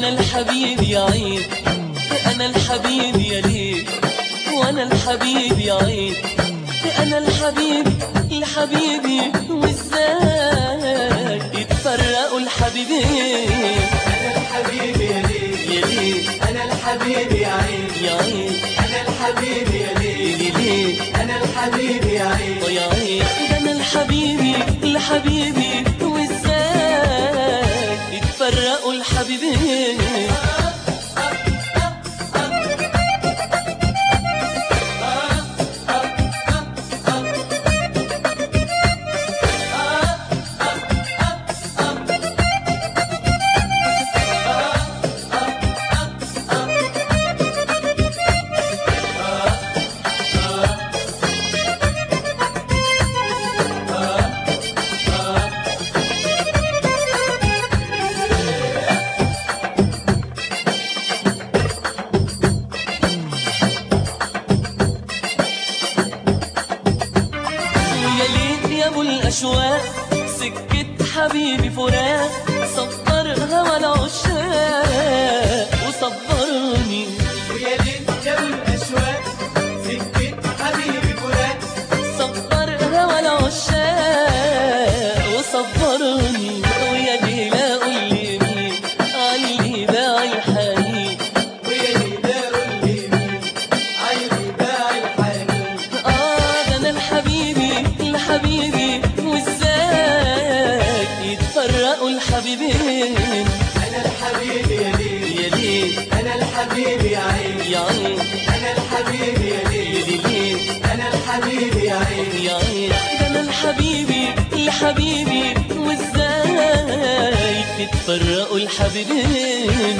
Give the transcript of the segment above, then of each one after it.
انا الحبيب يا عين انا الحبيب يا ليل وانا الحبيب يا عين انا الحبيب الحبيبي وازاي يتفرقوا الحبيبين أنا الحبيب يا ليل يا ليل أنا الحبيب يا عين يا عين أنا الحبيب يا ليل يا ليل أنا الحبيب يا عين يا عين ده انا الحبيبي الحبيبي وازاي يتفرقوا الحبيبين يا ليل يا ابو الاشواق سكت حبيبي فراق صبر هوى العشاق وصبرني ويا ليل جاب الأشواق سكت حبيبي فراق صبر هوى العشاق وصبرني ويا ليل قول لي مين علي باع الحنين ويا ليل قول لي مين عيني باع الحنين اه ده انا الحبيبي الحبيبي وازاي يتفرقوا الحبيبين أنا الحبيب يا ليل يا ليل أنا الحبيب يا عين يا عين أنا الحبيب يا ليل يا ليل أنا الحبيب يا عين يا عين ده انا الحبيبي الحبيبي وازاي تتفرقوا الحبيبين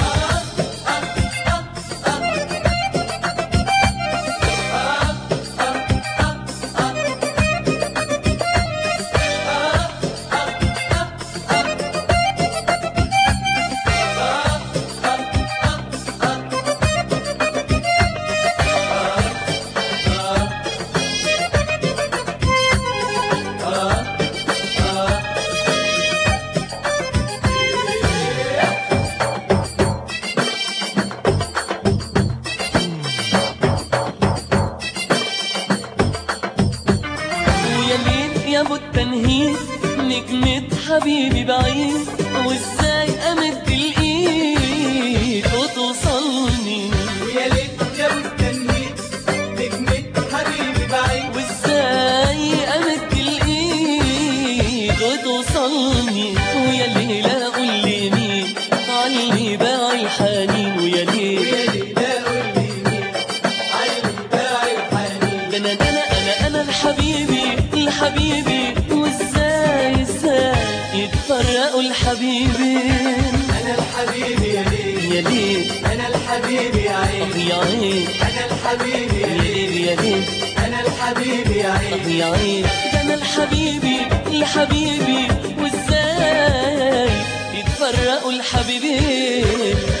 ويا ليل يا ابو التنهيد نجمة حبيبي بعيد وازاي امد الايد وتوصلني ويا ليل جاب التنين نجمة حبيبي بعيد وازاي امد الايد وتوصلني ويا ليل قول لي مين علي باع الحنين ويا ليل ويا ليل قول لي مين عيني باع الحنين ده انا ده انا انا انا الحبيبي الحبيبي وازاي ازاي يتفرقوا الحبيبين أنا الحبيب يا ليل يا ليل أنا الحبيب يا عين يا عين أنا الحبيب يا يا ليل ليل يا ليل أنا الحبيب يا عين يا عين ده انا الحبيبي الحبيبي وازاي يتفرقوا الحبيبين